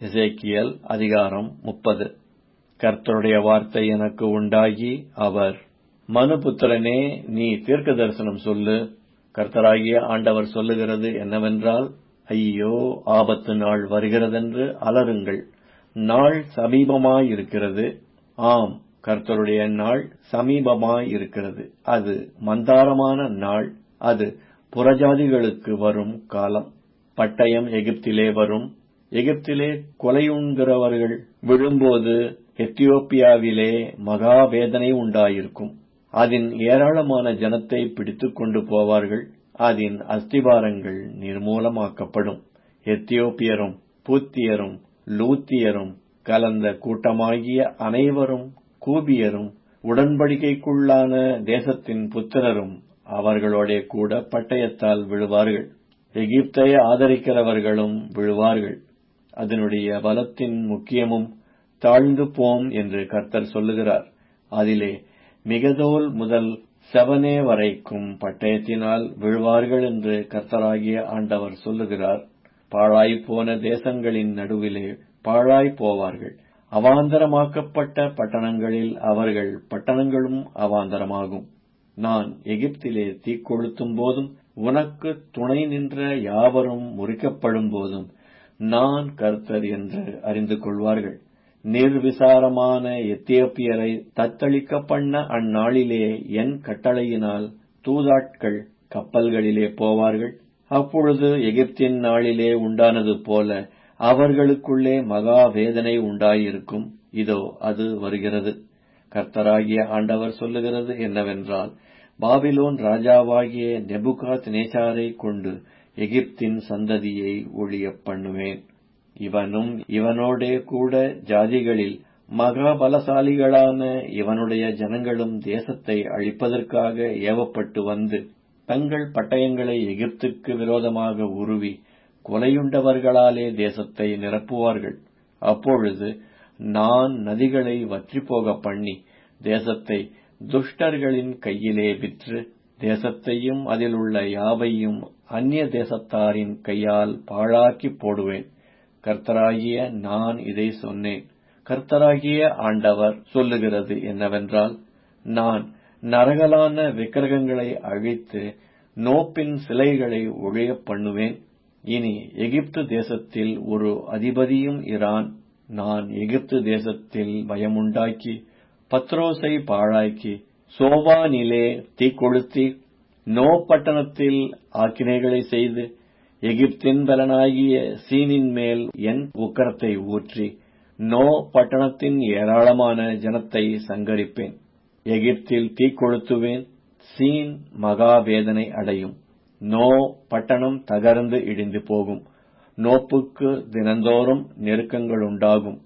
எசேக்கியேல் அதிகாரம் முப்பது கர்த்தருடைய வார்த்தை எனக்கு உண்டாகி அவர் மனுபுத்திரனே நீ தீர்க்க தரிசனம் சொல்லு கர்த்தராகிய ஆண்டவர் சொல்லுகிறது என்னவென்றால் ஐயோ ஆபத்து நாள் வருகிறதென்று அலறுங்கள் நாள் சமீபமாயிருக்கிறது ஆம் கர்த்தருடைய நாள் சமீபமாயிருக்கிறது அது மந்தாரமான நாள் அது புறஜாதிகளுக்கு வரும் காலம் பட்டயம் எகிப்திலே வரும் எகிப்திலே கொலையுண்கிறவர்கள் விழும்போது எத்தியோப்பியாவிலே மகா வேதனை உண்டாயிருக்கும் அதன் ஏராளமான ஜனத்தை பிடித்துக் கொண்டு போவார்கள் அதன் அஸ்திபாரங்கள் நிர்மூலமாக்கப்படும் எத்தியோப்பியரும் பூத்தியரும் லூத்தியரும் கலந்த கூட்டமாகிய அனைவரும் கூபியரும் உடன்படிக்கைக்குள்ளான தேசத்தின் புத்திரரும் அவர்களோட கூட பட்டயத்தால் விழுவார்கள் எகிப்தை ஆதரிக்கிறவர்களும் விழுவார்கள் அதனுடைய பலத்தின் முக்கியமும் தாழ்ந்து போம் என்று கர்த்தர் சொல்லுகிறார் அதிலே மிகதோல் முதல் செவனே வரைக்கும் பட்டயத்தினால் விழுவார்கள் என்று கர்த்தராகிய ஆண்டவர் சொல்லுகிறார் பாழாய் போன தேசங்களின் நடுவிலே பாழாய் போவார்கள் அவாந்தரமாக்கப்பட்ட பட்டணங்களில் அவர்கள் பட்டணங்களும் அவாந்தரமாகும் நான் எகிப்திலே தீக்கொளுத்தும் போதும் உனக்கு துணை நின்ற யாவரும் முறிக்கப்படும் போதும் நான் கர்த்தர் என்று அறிந்து கொள்வார்கள் நிர்விசாரமான எத்தியோப்பியரை தத்தளிக்க பண்ண அந்நாளிலே என் கட்டளையினால் தூதாட்கள் கப்பல்களிலே போவார்கள் அப்பொழுது எகிப்தின் நாளிலே உண்டானது போல அவர்களுக்குள்ளே மகா வேதனை உண்டாயிருக்கும் இதோ அது வருகிறது கர்த்தராகிய ஆண்டவர் சொல்லுகிறது என்னவென்றால் பாபிலோன் ராஜாவாகிய நெபுகாத் நேச்சாரை கொண்டு எகிப்தின் சந்ததியை ஒழியப் பண்ணுவேன் இவனும் இவனோடே கூட ஜாதிகளில் மகா பலசாலிகளான இவனுடைய ஜனங்களும் தேசத்தை அழிப்பதற்காக ஏவப்பட்டு வந்து தங்கள் பட்டயங்களை எகிப்துக்கு விரோதமாக உருவி கொலையுண்டவர்களாலே தேசத்தை நிரப்புவார்கள் அப்பொழுது நான் நதிகளை வற்றிப்போக பண்ணி தேசத்தை துஷ்டர்களின் கையிலே விற்று தேசத்தையும் அதில் உள்ள யாவையும் அந்நிய தேசத்தாரின் கையால் பாழாக்கி போடுவேன் கர்த்தராகிய நான் இதை சொன்னேன் கர்த்தராகிய ஆண்டவர் சொல்லுகிறது என்னவென்றால் நான் நரகலான விக்கிரகங்களை அழித்து நோப்பின் சிலைகளை ஒழியப் பண்ணுவேன் இனி எகிப்து தேசத்தில் ஒரு அதிபதியும் இரான் நான் எகிப்து தேசத்தில் பயமுண்டாக்கி பத்ரோஸை பாழாக்கி சோவானிலே தீக்கொளுத்தி நோ பட்டணத்தில் ஆக்கினைகளை செய்து எகிப்தின் பலனாகிய சீனின் மேல் என் உக்கரத்தை ஊற்றி நோ பட்டணத்தின் ஏராளமான ஜனத்தை சங்கரிப்பேன் எகிப்தில் தீக்கொளுத்துவேன் சீன் மகாவேதனை அடையும் நோ பட்டணம் தகர்ந்து இடிந்து போகும் நோப்புக்கு தினந்தோறும் நெருக்கங்களுண்டாகும்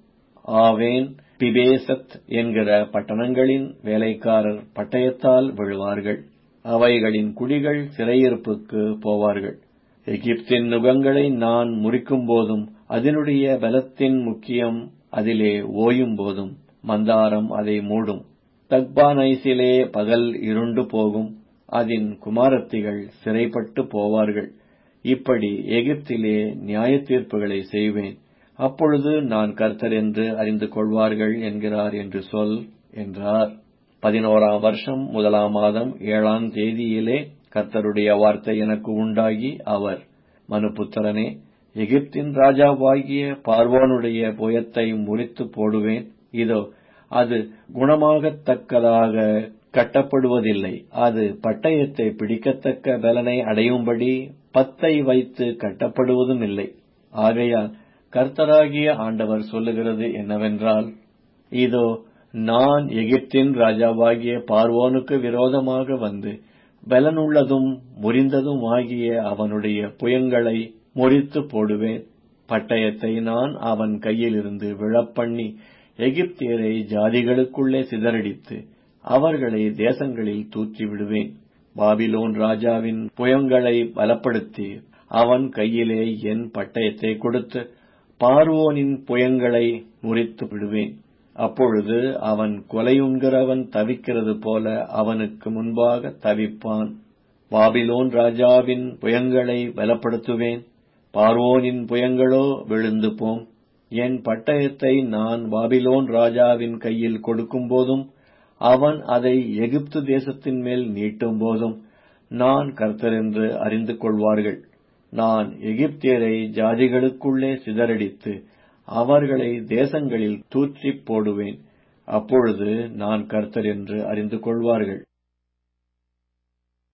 ஆவேன் பிபேசத் என்கிற பட்டணங்களின் வேலைக்காரர் பட்டயத்தால் விழுவார்கள் அவைகளின் குடிகள் சிறையிருப்புக்கு போவார்கள் எகிப்தின் நுகங்களை நான் முறிக்கும் போதும் அதனுடைய பலத்தின் முக்கியம் அதிலே ஓயும் போதும் மந்தாரம் அதை மூடும் தக்பானைசிலே பகல் இருண்டு போகும் அதன் குமாரத்திகள் சிறைப்பட்டு போவார்கள் இப்படி எகிப்திலே நியாய தீர்ப்புகளை செய்வேன் அப்பொழுது நான் கர்த்தர் என்று அறிந்து கொள்வார்கள் என்கிறார் என்று சொல் என்றார் பதினோராம் வருஷம் முதலாம் மாதம் ஏழாம் தேதியிலே கர்த்தருடைய வார்த்தை எனக்கு உண்டாகி அவர் மனுபுத்திரனே எகிப்தின் ராஜாவாகிய பார்வோனுடைய புயத்தை முறித்து போடுவேன் இதோ அது குணமாகத்தக்கதாக கட்டப்படுவதில்லை அது பட்டயத்தை பிடிக்கத்தக்க பலனை அடையும்படி பத்தை வைத்து கட்டப்படுவதும் இல்லை ஆகையால் கர்த்தராகிய ஆண்டவர் சொல்லுகிறது என்னவென்றால் இதோ நான் எகிப்தின் ராஜாவாகிய பார்வோனுக்கு விரோதமாக வந்து பலனுள்ளதும் முறிந்ததும் ஆகிய அவனுடைய புயங்களை முறித்து போடுவேன் பட்டயத்தை நான் அவன் கையிலிருந்து விழப்பண்ணி எகிப்தியரை ஜாதிகளுக்குள்ளே சிதறடித்து அவர்களை தேசங்களில் தூற்றி விடுவேன் பாபிலோன் ராஜாவின் புயங்களை பலப்படுத்தி அவன் கையிலே என் பட்டயத்தை கொடுத்து பார்வோனின் புயங்களை முறித்து விடுவேன் அப்பொழுது அவன் கொலையுண்கிறவன் தவிக்கிறது போல அவனுக்கு முன்பாக தவிப்பான் பாபிலோன் ராஜாவின் புயங்களை பலப்படுத்துவேன் பார்வோனின் புயங்களோ விழுந்து போம் என் பட்டயத்தை நான் பாபிலோன் ராஜாவின் கையில் கொடுக்கும்போதும் அவன் அதை எகிப்து தேசத்தின் மேல் நீட்டும்போதும் நான் கர்த்தரென்று அறிந்து கொள்வார்கள் நான் எகிப்தியரை ஜாதிகளுக்குள்ளே சிதறடித்து அவர்களை தேசங்களில் தூற்றிப் போடுவேன் அப்பொழுது நான் கர்த்தர் என்று அறிந்து கொள்வார்கள்